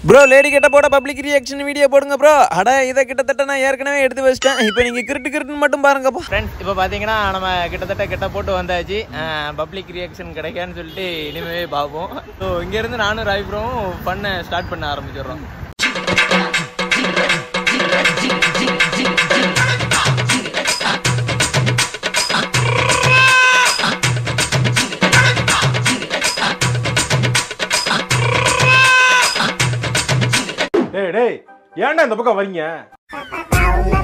bro lady கிட்ட போட public reaction video போடுங்க ப்ரோ அட இதை கிட்டத்தட்ட நான் ஏற்கனவே எடுத்து வச்சிட்டேன் இப்போ நீங்க கிரிட்டு கிரிட்டுன்னு மட்டும் பாருங்கப்பா ஃப்ரெண்ட்ஸ் இப்போ பார்த்தீங்கன்னா நம்ம கிட்டத்தட்ட கிட்ட போட்டு வந்தாச்சு பப்ளிக் ரியாக்ஷன் கிடைக்கான்னு சொல்லிட்டு இனிமேவே பார்ப்போம் ஸோ இங்கேருந்து நானும் ராய்ப்ரோவும் பண்ண ஸ்டார்ட் பண்ண ஆரம்பிச்சிடுறோம் டேய் டேய் ஏன்டா இந்த பக்கம் வரீங்க